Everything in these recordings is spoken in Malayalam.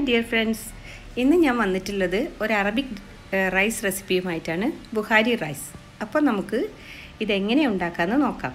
ഡിയർ ഫ്രണ്ട്സ് ഇന്ന് ഞാൻ വന്നിട്ടുള്ളത് ഒരു അറബിക് റൈസ് റെസിപ്പിയുമായിട്ടാണ് ബുഹാരി റൈസ് അപ്പോൾ നമുക്ക് ഇതെങ്ങനെ ഉണ്ടാക്കാമെന്ന് നോക്കാം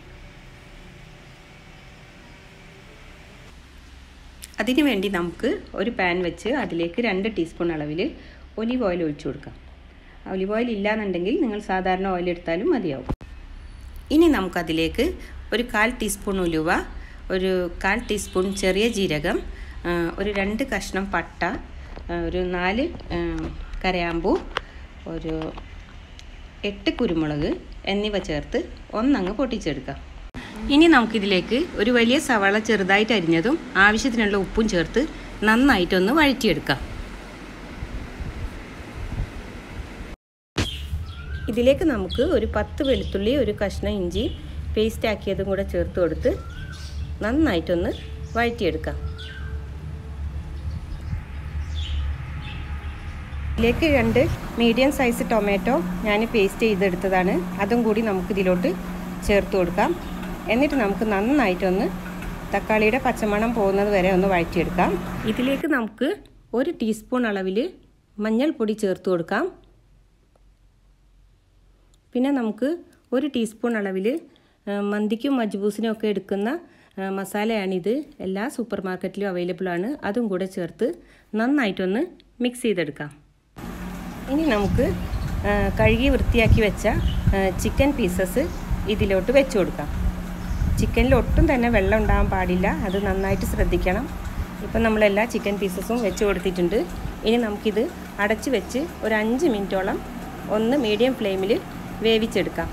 അതിനു വേണ്ടി നമുക്ക് ഒരു പാൻ വെച്ച് അതിലേക്ക് രണ്ട് ടീസ്പൂൺ അളവിൽ ഒലിവ് ഓയിൽ ഒഴിച്ചു കൊടുക്കാം ഒലിവ് ഓയിൽ ഇല്ലാന്നുണ്ടെങ്കിൽ നിങ്ങൾ സാധാരണ ഓയിൽ എടുത്താലും മതിയാവും ഇനി നമുക്കതിലേക്ക് ഒരു കാൽ ടീസ്പൂൺ ഉലുവ ഒരു കാൽ ടീസ്പൂൺ ചെറിയ ജീരകം ഒരു രണ്ട് കഷ്ണം പട്ട ഒരു നാല് കരയാമ്പൂ ഒരു എട്ട് കുരുമുളക് എന്നിവ ചേർത്ത് ഒന്നങ്ങ് പൊട്ടിച്ചെടുക്കാം ഇനി നമുക്കിതിലേക്ക് ഒരു വലിയ സവാള ചെറുതായിട്ട് അരിഞ്ഞതും ആവശ്യത്തിനുള്ള ഉപ്പും ചേർത്ത് നന്നായിട്ടൊന്ന് വഴറ്റിയെടുക്കാം ഇതിലേക്ക് നമുക്ക് ഒരു പത്ത് വെളുത്തുള്ളി ഒരു കഷ്ണം ഇഞ്ചി പേസ്റ്റ് ആക്കിയതും കൂടെ ചേർത്ത് കൊടുത്ത് നന്നായിട്ടൊന്ന് വഴറ്റിയെടുക്കാം ഇതിലേക്ക് രണ്ട് മീഡിയം സൈസ് ടൊമാറ്റോ ഞാൻ പേസ്റ്റ് ചെയ്തെടുത്തതാണ് അതും കൂടി നമുക്കിതിലോട്ട് ചേർത്ത് കൊടുക്കാം എന്നിട്ട് നമുക്ക് നന്നായിട്ടൊന്ന് തക്കാളിയുടെ പച്ചമണം പോകുന്നത് വരെ ഒന്ന് വഴറ്റിയെടുക്കാം ഇതിലേക്ക് നമുക്ക് ഒരു ടീസ്പൂൺ അളവിൽ മഞ്ഞൾപ്പൊടി ചേർത്ത് കൊടുക്കാം പിന്നെ നമുക്ക് ഒരു ടീസ്പൂൺ അളവിൽ മന്തിക്കും മജ്ബൂസിനും ഒക്കെ എടുക്കുന്ന മസാലയാണിത് എല്ലാ സൂപ്പർ മാർക്കറ്റിലും അവൈലബിൾ ആണ് അതും കൂടെ ചേർത്ത് നന്നായിട്ടൊന്ന് മിക്സ് ചെയ്തെടുക്കാം ഇനി നമുക്ക് കഴുകി വൃത്തിയാക്കി വെച്ച ചിക്കൻ പീസസ് ഇതിലോട്ട് വെച്ച് കൊടുക്കാം ചിക്കനിൽ ഒട്ടും തന്നെ വെള്ളം ഉണ്ടാകാൻ പാടില്ല അത് നന്നായിട്ട് ശ്രദ്ധിക്കണം ഇപ്പം നമ്മളെല്ലാ ചിക്കൻ പീസസും വെച്ച് കൊടുത്തിട്ടുണ്ട് ഇനി നമുക്കിത് അടച്ച് വെച്ച് ഒരു അഞ്ച് മിനിറ്റോളം ഒന്ന് മീഡിയം ഫ്ലെയിമിൽ വേവിച്ചെടുക്കാം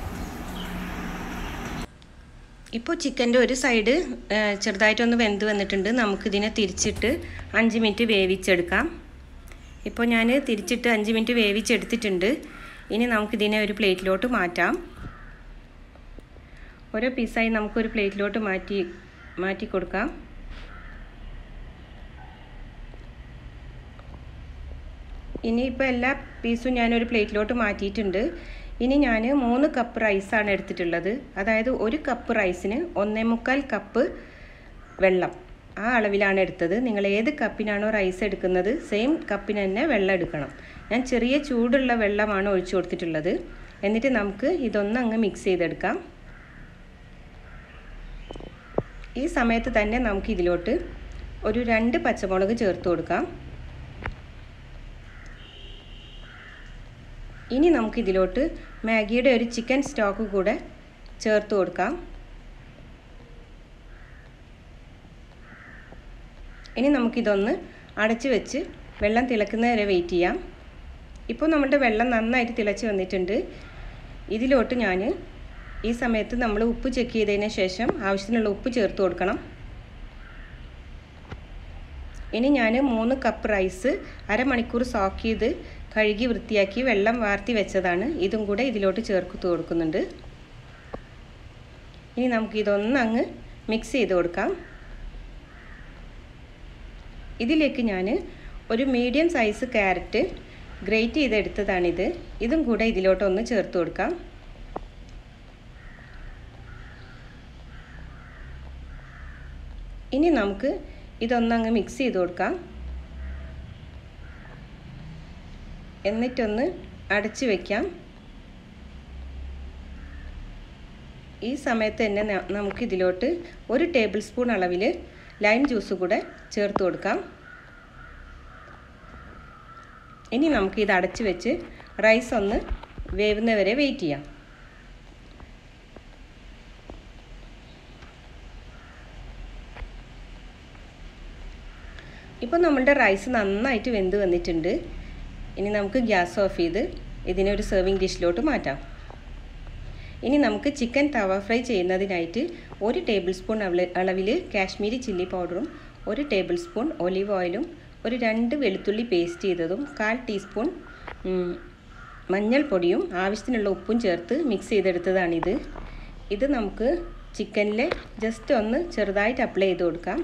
ഇപ്പോൾ ചിക്കൻ്റെ ഒരു സൈഡ് ചെറുതായിട്ടൊന്ന് വെന്ത് വന്നിട്ടുണ്ട് നമുക്കിതിനെ തിരിച്ചിട്ട് അഞ്ച് മിനിറ്റ് വേവിച്ചെടുക്കാം ഇപ്പോൾ ഞാൻ തിരിച്ചിട്ട് അഞ്ച് മിനിറ്റ് വേവിച്ചെടുത്തിട്ടുണ്ട് ഇനി നമുക്കിതിനെ ഒരു പ്ലേറ്റിലോട്ട് മാറ്റാം ഓരോ പീസായി നമുക്കൊരു പ്ലേറ്റിലോട്ട് മാറ്റി മാറ്റി കൊടുക്കാം ഇനിയിപ്പോൾ എല്ലാ പീസും ഞാനൊരു പ്ലേറ്റിലോട്ട് മാറ്റിയിട്ടുണ്ട് ഇനി ഞാൻ മൂന്ന് കപ്പ് റൈസാണ് എടുത്തിട്ടുള്ളത് അതായത് ഒരു കപ്പ് റൈസിന് ഒന്നേ മുക്കാൽ കപ്പ് വെള്ളം ആ അളവിലാണ് എടുത്തത് നിങ്ങൾ ഏത് കപ്പിനാണോ റൈസ് എടുക്കുന്നത് സെയിം കപ്പിന് തന്നെ വെള്ളം എടുക്കണം ഞാൻ ചെറിയ ചൂടുള്ള വെള്ളമാണ് ഒഴിച്ചു കൊടുത്തിട്ടുള്ളത് എന്നിട്ട് നമുക്ക് ഇതൊന്ന് അങ്ങ് മിക്സ് ചെയ്തെടുക്കാം ഈ സമയത്ത് തന്നെ നമുക്ക് ഇതിലോട്ട് ഒരു രണ്ട് പച്ചമുളക് ചേർത്ത് കൊടുക്കാം ഇനി നമുക്കിതിലോട്ട് മാഗിയുടെ ഒരു ചിക്കൻ സ്റ്റോക്ക് കൂടെ ചേർത്ത് കൊടുക്കാം ഇനി നമുക്കിതൊന്ന് അടച്ച് വെച്ച് വെള്ളം തിളക്കുന്നത് വരെ വെയിറ്റ് ചെയ്യാം ഇപ്പോൾ നമ്മുടെ വെള്ളം നന്നായിട്ട് തിളച്ച് വന്നിട്ടുണ്ട് ഇതിലോട്ട് ഞാൻ ഈ സമയത്ത് നമ്മൾ ഉപ്പ് ചെക്ക് ചെയ്തതിന് ശേഷം ആവശ്യത്തിനുള്ള ഉപ്പ് ചേർത്ത് കൊടുക്കണം ഇനി ഞാൻ മൂന്ന് കപ്പ് റൈസ് അരമണിക്കൂർ സോക്ക് ചെയ്ത് കഴുകി വൃത്തിയാക്കി വെള്ളം വാർത്തി വെച്ചതാണ് ഇതും കൂടെ ഇതിലോട്ട് ചേർത്ത് കൊടുക്കുന്നുണ്ട് ഇനി നമുക്കിതൊന്ന് അങ്ങ് മിക്സ് ചെയ്ത് കൊടുക്കാം ഇതിലേക്ക് ഞാൻ ഒരു മീഡിയം സൈസ് ക്യാരറ്റ് ഗ്രേറ്റ് ചെയ്തെടുത്തതാണിത് ഇതും കൂടെ ഇതിലോട്ടൊന്ന് ചേർത്ത് കൊടുക്കാം ഇനി നമുക്ക് ഇതൊന്നങ്ങ് മിക്സ് ചെയ്ത് കൊടുക്കാം എന്നിട്ടൊന്ന് അടച്ചു വയ്ക്കാം ഈ സമയത്ത് തന്നെ നമുക്കിതിലോട്ട് ഒരു ടേബിൾ സ്പൂൺ അളവിൽ ലൈം ജ്യൂസ് കൂടെ ചേർത്ത് കൊടുക്കാം ഇനി നമുക്ക് ഇത് അടച്ചു വെച്ച് റൈസ് ഒന്ന് വേവുന്നവരെ വെയിറ്റ് ചെയ്യാം ഇപ്പോൾ നമ്മളുടെ റൈസ് നന്നായിട്ട് വെന്ത് വന്നിട്ടുണ്ട് ഇനി നമുക്ക് ഗ്യാസ് ഓഫ് ചെയ്ത് ഇതിനെ ഒരു സെർവിങ് ഡിഷിലോട്ട് മാറ്റാം ഇനി നമുക്ക് ചിക്കൻ തവ ഫ്രൈ ചെയ്യുന്നതിനായിട്ട് ഒരു ടേബിൾ സ്പൂൺ അളവിൽ കാശ്മീരി ചില്ലി പൗഡറും ഒരു ടേബിൾ സ്പൂൺ ഒലിവ് ഓയിലും ഒരു രണ്ട് വെളുത്തുള്ളി പേസ്റ്റ് ചെയ്തതും കാൽ ടീസ്പൂൺ മഞ്ഞൾപ്പൊടിയും ആവശ്യത്തിനുള്ള ഉപ്പും ചേർത്ത് മിക്സ് ചെയ്തെടുത്തതാണിത് ഇത് നമുക്ക് ചിക്കനിൽ ജസ്റ്റ് ഒന്ന് ചെറുതായിട്ട് അപ്ലൈ ചെയ്ത് കൊടുക്കാം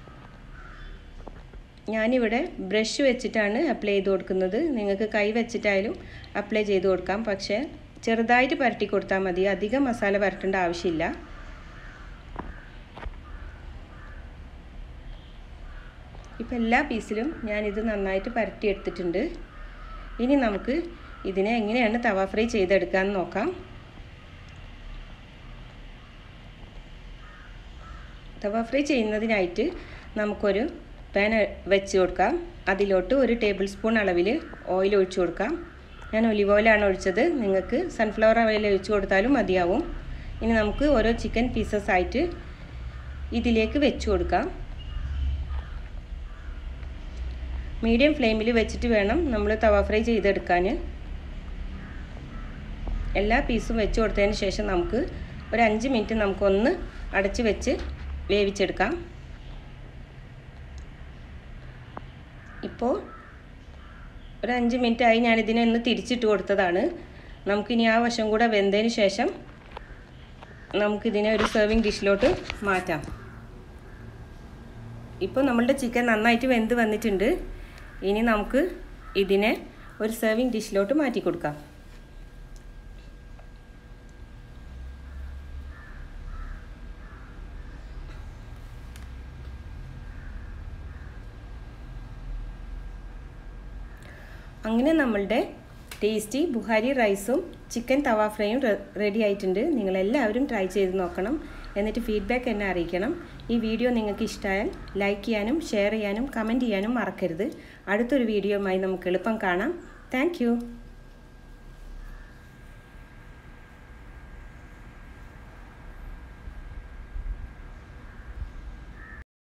ഞാനിവിടെ ബ്രഷ് വെച്ചിട്ടാണ് അപ്ലൈ ചെയ്ത് കൊടുക്കുന്നത് നിങ്ങൾക്ക് കൈ വെച്ചിട്ടായാലും അപ്ലൈ ചെയ്ത് കൊടുക്കാം പക്ഷേ ചെറുതായിട്ട് പരട്ടി കൊടുത്താൽ മതി അധികം മസാല പരട്ടേണ്ട ആവശ്യമില്ല ഇപ്പോൾ എല്ലാ പീസിലും ഞാനിത് നന്നായിട്ട് പരട്ടി എടുത്തിട്ടുണ്ട് ഇനി നമുക്ക് ഇതിനെ എങ്ങനെയാണ് തവ ഫ്രൈ ചെയ്തെടുക്കാമെന്ന് നോക്കാം തവ ഫ്രൈ ചെയ്യുന്നതിനായിട്ട് നമുക്കൊരു പാൻ വെച്ച് കൊടുക്കാം അതിലോട്ട് ഒരു ടേബിൾ സ്പൂൺ അളവിൽ ഓയിൽ ഒഴിച്ചു കൊടുക്കാം ഞാൻ ഒലിവ് ഓയിലാണ് ഒഴിച്ചത് നിങ്ങൾക്ക് സൺഫ്ലവർ ഓയിൽ ഒഴിച്ചു കൊടുത്താലും മതിയാവും ഇനി നമുക്ക് ഓരോ ചിക്കൻ പീസസ് ആയിട്ട് ഇതിലേക്ക് വെച്ച് കൊടുക്കാം മീഡിയം ഫ്ലെയിമിൽ വെച്ചിട്ട് വേണം നമ്മൾ തവ ഫ്രൈ ചെയ്തെടുക്കാൻ എല്ലാ പീസും വെച്ച് കൊടുത്തതിന് ശേഷം നമുക്ക് ഒരു അഞ്ച് മിനിറ്റ് നമുക്കൊന്ന് അടച്ച് വെച്ച് വേവിച്ചെടുക്കാം ഇപ്പോൾ ഒരു അഞ്ച് മിനിറ്റ് ആയി ഞാനിതിനെ ഒന്ന് തിരിച്ചിട്ട് കൊടുത്തതാണ് നമുക്കിനി ആ വശം കൂടെ വെന്തതിന് ശേഷം നമുക്കിതിനെ ഒരു സെർവിങ് ഡിഷിലോട്ട് മാറ്റാം ഇപ്പോൾ നമ്മളുടെ ചിക്കൻ നന്നായിട്ട് വെന്ത് വന്നിട്ടുണ്ട് ഇനി നമുക്ക് ഇതിനെ ഒരു സെർവിങ് ഡിഷിലോട്ട് മാറ്റി കൊടുക്കാം അങ്ങനെ നമ്മളുടെ ടേസ്റ്റി ബുഹാരി റൈസും ചിക്കൻ തവ ഫ്രൈയും റെഡി ആയിട്ടുണ്ട് നിങ്ങളെല്ലാവരും ട്രൈ ചെയ്ത് നോക്കണം എന്നിട്ട് ഫീഡ്ബാക്ക് എന്നെ അറിയിക്കണം ഈ വീഡിയോ നിങ്ങൾക്ക് ഇഷ്ടമായാൽ ലൈക്ക് ചെയ്യാനും ഷെയർ ചെയ്യാനും കമൻറ്റ് ചെയ്യാനും മറക്കരുത് അടുത്തൊരു വീഡിയോയുമായി നമുക്ക് എളുപ്പം കാണാം താങ്ക്